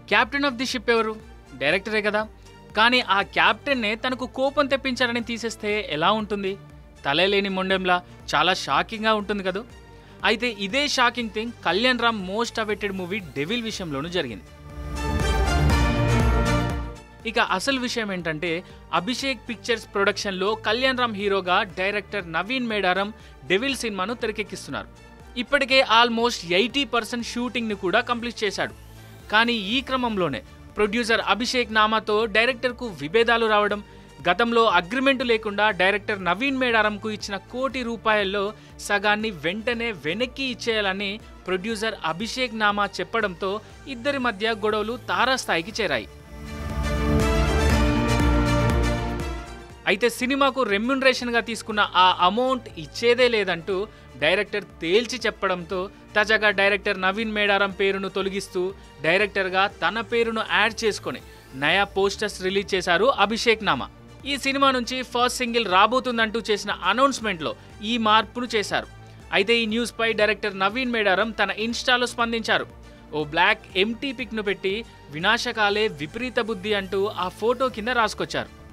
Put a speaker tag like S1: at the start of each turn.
S1: captain of the ship ఎవరు డైరెక్టరే కదా కానీ ఆ క్యాప్టెన్నే తనకు కోపం తెప్పించారని తీసేస్తే ఎలా ఉంటుంది తలే లేని మొండెంలా చాలా షాకింగ్గా ఉంటుంది కదా అయితే ఇదే shocking thing Kalyan Ram most awaited movie devil విషయంలోనూ జరిగింది ఇక అసలు విషయం ఏంటంటే అభిషేక్ పిక్చర్స్ ప్రొడక్షన్లో కళ్యాణ్ రామ్ హీరోగా డైరెక్టర్ నవీన్ మేడారం డెవిల్ సినిమాను తెరకెక్కిస్తున్నారు ఇప్పటికే ఆల్మోస్ట్ ఎయిటీ పర్సెంట్ షూటింగ్ని కూడా కంప్లీట్ చేశాడు కానీ ఈ క్రమంలోనే ప్రొడ్యూసర్ అభిషేక్ నామాతో డైరెక్టర్కు విభేదాలు రావడం గతంలో అగ్రిమెంట్ లేకుండా డైరెక్టర్ నవీన్ మేడారంకు ఇచ్చిన కోటి రూపాయల్లో సగాన్ని వెంటనే వెనక్కి ఇచ్చేయాలని ప్రొడ్యూసర్ అభిషేక్ నామా చెప్పడంతో ఇద్దరి మధ్య గొడవలు తారాస్థాయికి చేరాయి అయితే సినిమాకు రెమ్యునరేషన్గా తీసుకున్న ఆ అమౌంట్ ఇచ్చేదే లేదంటూ డైరెక్టర్ తేల్చి చెప్పడంతో తాజాగా డైరెక్టర్ నవీన్ మేడారం పేరును తొలగిస్తూ డైరెక్టర్గా తన పేరును యాడ్ చేసుకొని నయా పోస్టర్స్ రిలీజ్ చేశారు అభిషేక్ నామా ఈ సినిమా నుంచి ఫస్ట్ సింగిల్ రాబోతుందంటూ చేసిన అనౌన్స్మెంట్లో ఈ మార్పును చేశారు అయితే ఈ న్యూస్పై డైరెక్టర్ నవీన్ మేడారం తన ఇన్స్టాలో స్పందించారు ఓ బ్లాక్ ఎంటీ పిక్ను పెట్టి వినాశకాలే విపరీత బుద్ధి అంటూ ఆ ఫోటో కింద రాసుకొచ్చారు